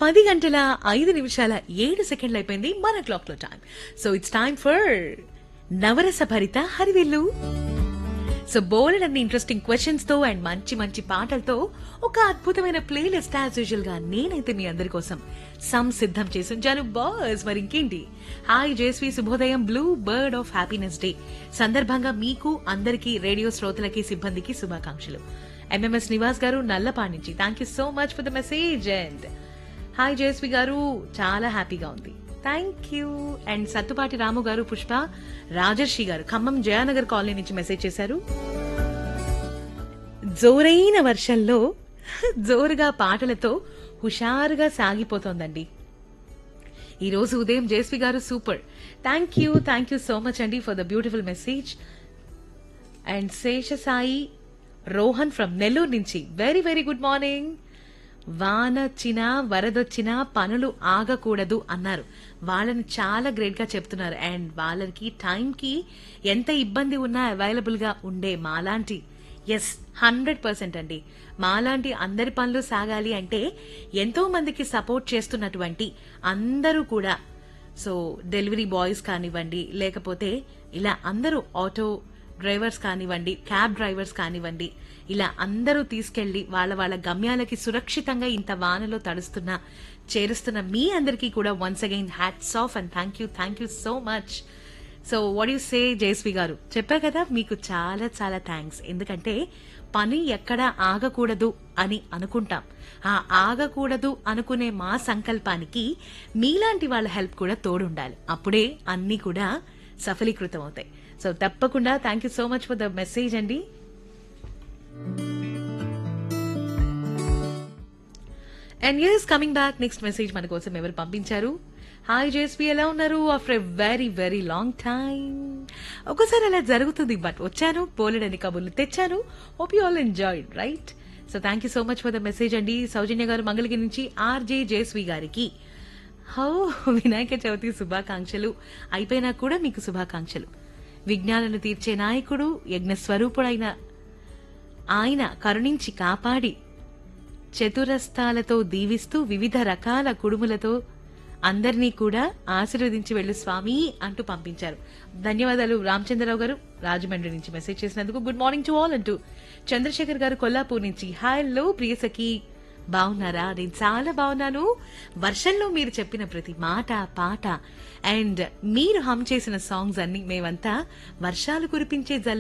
పది గంటల ఐదు నిమిషాల ఏడు సెకండ్లు అయిపోయింది మన క్లాక్ లో time so it's time for నవరస భరిత హరివిల్లు సో బోల్డ్ అన్ని ఇంట్రెస్టింగ్ క్వశ్చన్స్ తో అండ్ మంచి మంచి పాటలతో ఒక అద్భుతమైన ప్లేలిస్ట్ యాజ్ యూజువల్ గా నేనైతే మీ అందరి కోసం సంసిద్ధం చేసి ఉంచాను బాస్ మరి ఇంకేంటి హాయ్ జేస్వి శుభోదయం blue bird of happiness day సందర్భంగా మీకు అందరికీ రేడియో శ్రోతలకి సిబ్బందికి శుభాకాంక్షలు ఎంఎంఎస్ నివాస్ గారు నల్లపాడి నుంచి thank you so much for the message and hi Jayaswi garu చాలా హ్యాపీగా ఉంది thank you and Sattupati Ramu garu Pushpa Rajarshi garu Khammam Jayanagar colony నుంచి మెసేజ్ చేశారు జోరైన వర్షంలో జోరుగా పాటలతో హుషారుగా సాగిపోతోందండి ఈ రోజు ఉదయం Jayaswi garu super thank you thank you so much అండి for the beautiful message and Seshasai Rohan from Nellore నుంచి వెరీ వెరీ గుడ్ మార్నింగ్ వానొచ్చినా వరదొచ్చినా పనులు ఆగకూడదు అన్నారు వాళ్ళని చాలా గ్రేట్ గా చెప్తున్నారు అండ్ వాళ్ళకి టైంకి ఎంత ఇబ్బంది ఉన్నా అవైలబుల్ గా ఉండే మాలాంటి ఎస్ హండ్రెడ్ పర్సెంట్ అండి మాలాంటి అందరి పనులు సాగాలి అంటే ఎంతో మందికి సపోర్ట్ చేస్తున్నటువంటి అందరూ కూడా సో డెలివరీ బాయ్స్ కానివ్వండి లేకపోతే ఇలా అందరూ ఆటో డ్రైవర్స్ కానివ్వండి క్యాబ్ డ్రైవర్స్ కానివ్వండి ఇలా అందరూ తీసుకెళ్లి వాళ్ళ వాళ్ళ గమ్యాలకి సురక్షితంగా ఇంత వానలో తడుస్తున్న చేరుస్తున్న మీ అందరికీ కూడా once again hats off and thank you thank you so much so what you say Jayaswi garu చెప్పా కదా మీకు చాలా చాలా థ్యాంక్స్ ఎందుకంటే పని ఎక్కడ ఆగకూడదు అని అనుకుంటాం ఆ ఆగకూడదు అనుకునే మా సంకల్పానికి మీలాంటి వాళ్ళ హెల్ప్ కూడా తోడుండాలి అప్పుడే అన్నీ కూడా సఫలీకృతం అవుతాయి సో తప్పకుండా thank you so much for the message అండి and years coming back next message మన కోసం ఎవరు పంపించారు హాయ్ జేస్పీ ఎలా ఉన్నారు after a very very long time ఒకసారి అలా జరుగుతుంది బట్ వచ్చాను పోలేడని కబుర్లు తెచ్చాను hope you all enjoyed right so thank you so much for the message అండి సౌజన్య గారు మంగళగిరి నుంచి ఆర్జే జేస్వి గారికి హౌ వినాయక చవితి శుభాకాంక్షలు అయిపోయినా కూడా మీకు శుభాకాంక్షలు విజ్ఞానాలను తీర్చే నాయకుడు యజ్ఞ స్వరూపుడైన ఆయన కరుణించి కాపాడి చతురస్తాలతో దీవిస్తూ వివిధ రకాల కుడుములతో అందరినీ కూడా ఆశీర్వదించి వెళ్ళు స్వామి అంటూ పంపించారు ధన్యవాదాలు రామచంద్రరావు గారు రాజమండ్రి నుంచి మెసేజ్ చేసినందుకు గుడ్ మార్నింగ్ టు ఆల్ అంటూ చంద్రశేఖర్ గారు కొల్లాపూర్ నుంచి హలో ప్రియసఖి బాగున్నారా నేను చాలా బాగున్నాను వర్షంలో మీరు చెప్పిన ప్రతి మాట పాట అండ్ మీరు హమ్ చేసిన సాంగ్స్ అన్ని మేమంతా వర్షాలు కురిపించే జల్